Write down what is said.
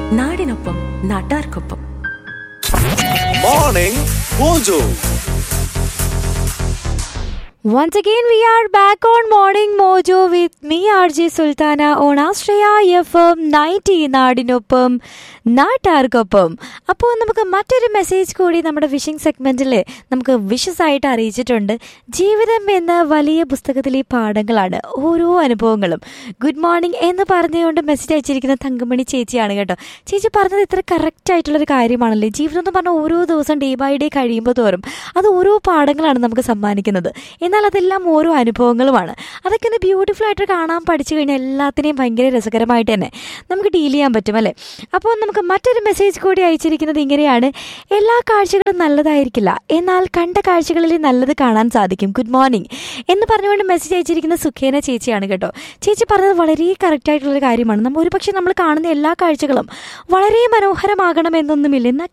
നാടിനൊപ്പം നാട്ടാർക്കൊപ്പം morning mojo Once again, we are back on Morning Mojo with me, RJ Sultana, on Astraya FM 90 നാടിനൊപ്പം നാട്ടാർക്കൊപ്പം അപ്പോൾ നമുക്ക് മറ്റൊരു മെസ്സേജ് കൂടി നമ്മുടെ വിഷിംഗ് സെഗ്മെൻറ്റിൽ നമുക്ക് വിഷസ് ആയിട്ട് അറിയിച്ചിട്ടുണ്ട് ജീവിതം എന്ന വലിയ പുസ്തകത്തിലെ പാഠങ്ങളാണ് ഓരോ അനുഭവങ്ങളും ഗുഡ് മോർണിംഗ് എന്ന് പറഞ്ഞുകൊണ്ട് മെസ്സേജ് അയച്ചിരിക്കുന്ന തങ്കമണി ചേച്ചിയാണ് കേട്ടോ ചേച്ചി പറഞ്ഞത് ഇത്ര കറക്റ്റ് ആയിട്ടുള്ളൊരു കാര്യമാണല്ലേ ജീവിതം എന്ന് പറഞ്ഞാൽ ഓരോ ദിവസം ഡേ ബൈ ഡേ കഴിയുമ്പോൾ തോറും അത് ഓരോ പാഠങ്ങളാണ് നമുക്ക് സമ്മാനിക്കുന്നത് എന്നാൽ അതെല്ലാം ഓരോ അനുഭവങ്ങളുമാണ് അതൊക്കെ ഒന്ന് ബ്യൂട്ടിഫുൾ ആയിട്ട് കാണാൻ പഠിച്ചു കഴിഞ്ഞാൽ എല്ലാത്തിനെയും ഭയങ്കര രസകരമായിട്ട് തന്നെ നമുക്ക് ഡീൽ ചെയ്യാൻ പറ്റും അല്ലേ അപ്പോൾ നമുക്ക് മറ്റൊരു മെസ്സേജ് കൂടി അയച്ചിരിക്കുന്നത് ഇങ്ങനെയാണ് എല്ലാ കാഴ്ചകളും നല്ലതായിരിക്കില്ല എന്നാൽ കണ്ട കാഴ്ചകളിൽ നല്ലത് കാണാൻ സാധിക്കും ഗുഡ് മോർണിംഗ് എന്ന് പറഞ്ഞുകൊണ്ട് മെസ്സേജ് അയച്ചിരിക്കുന്ന സുഖേന ചേച്ചിയാണ് കേട്ടോ ചേച്ചി പറഞ്ഞത് വളരെ കറക്റ്റ് ആയിട്ടുള്ളൊരു കാര്യമാണ് നമ്മൾ ഒരുപക്ഷെ നമ്മൾ കാണുന്ന എല്ലാ കാഴ്ചകളും വളരെ മനോഹരമാകണമെന്നൊന്നുമില്ല എന്നാൽ